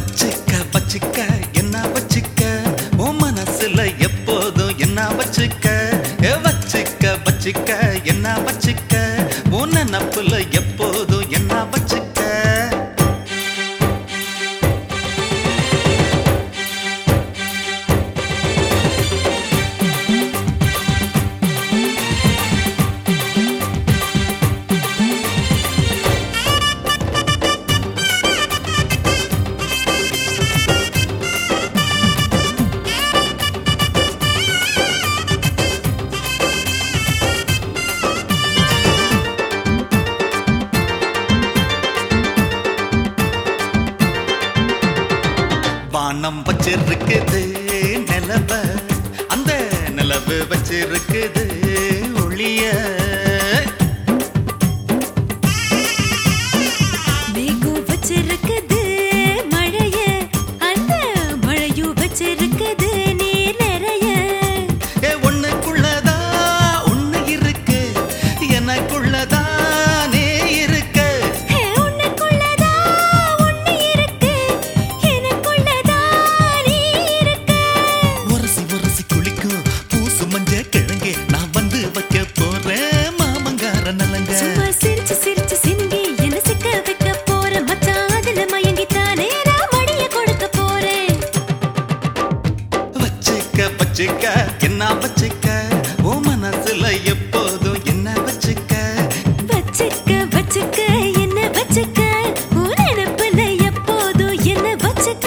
வச்சுக்க வச்சுக்க என்ன வச்சுக்க உன் மனசுல எப்போதும் என்ன வச்சுக்க ஏ வச்சுக்க வச்சுக்க என்ன வச்சுக்க உன் நினப்புல எப்போதும் என்ன வச்சுக்க வானம் வச்சிருக்குது நிலவ அந்த நிலவு வச்சிருக்குது ஒளிய மேகம் வச்சிருக்குது மழைய அந்த மழையும் வச்சிருக்குது நீர் நிறைய ஏ ஒண்ணுக்குள்ளதா ஒண்ணு இருக்கு எனக்குள்ளதா நீ இருக்கு ஹே, உனக்குள்ளதா ஒண்ணு இருக்கு எனக்குள்ளதா நீ இருக்க உரசி உரசி குளிக்கும் பூசு மஞ்ச கிழங்கே நான் வந்து வைக்க போறேன் மாமங்கார நலங்க சும்மா சிரிச்சு சிரிச்சு சினுங்கி என்ன சிக்க வைக்க போற மச்சான் அதுல மயங்கித்தானே நான் மடிய கொடுக்க போறேன் வச்சுக்க வச்சுக்க என்ன வச்சுக்க ஓ மனசுல எப்போதும் என்ன வச்சுக்க வச்சுக்க வச்சுக்க என்ன வச்சுக்க உன் நினைப்புல எப்போதும் என்ன வச்சுக்க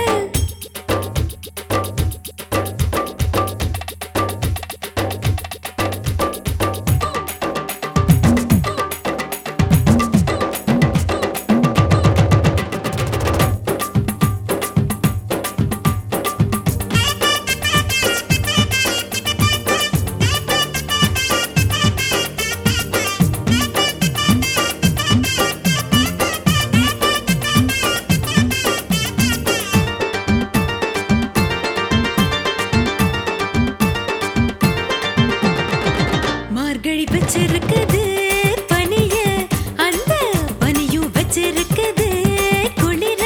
மார்கழி வச்சிருக்குது பனிய அந்த பனியும் வச்சிருக்குது குளிர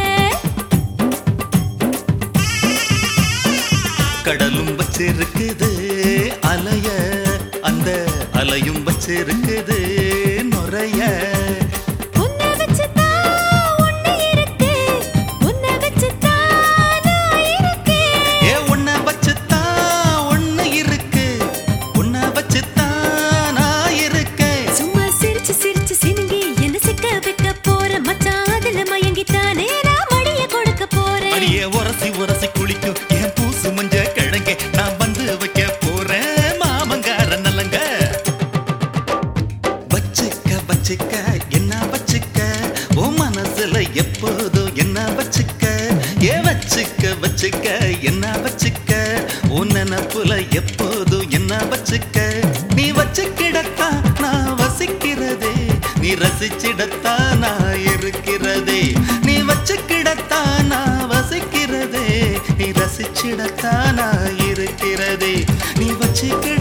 கடலும் வச்சிருக்குது அலைய அந்த அலையும் வச்சிருக்குது நுரைய உன்னை வச்சுதான் ஒண்ணு இருக்கு உன்னை வச்சுதான் நான் இருக்கேன் ஏ உன்னை வச்சுத்தான் ஒண்ணு இருக்கு உன்னை வச்சுத்தான் நான் இருக்கேன் சும்மா சிரிச்சு சிரிச்சு சினுங்கி என்ன சிக்க வைக்க போற மச்சான் அதுல மயங்கித்தானே நான் மடிய கொடுக்க போறேன் அடியே உரசி உரசி குளிக்கும் என் பூசு மஞ்ச கிழங்கே நான் வந்து வைக்க போறேன் மாமங்கார நலங்க வச்சுக்க வச்சுக்க என்ன வச்சுக்க ஓ மனசுல எப்போதும் என்ன வச்சுக்க ஏ வச்சுக்க வச்சுக்க என்ன வச்சுக்க உன் நினப்புல எப்போதும் என்ன வச்சுக்க நீ வச்சுக்கிடத்தான் நான் வசிக்கிறதே நீ ரசிச்சிடத்தான் நான் இருக்கிறதே நீ வச்சுக்கிடத்தான் நான் வசிக்கிறதே நீ ரசிச்சிடத்தான் நான் இருக்கிறதே நீ வச்சுக்கிட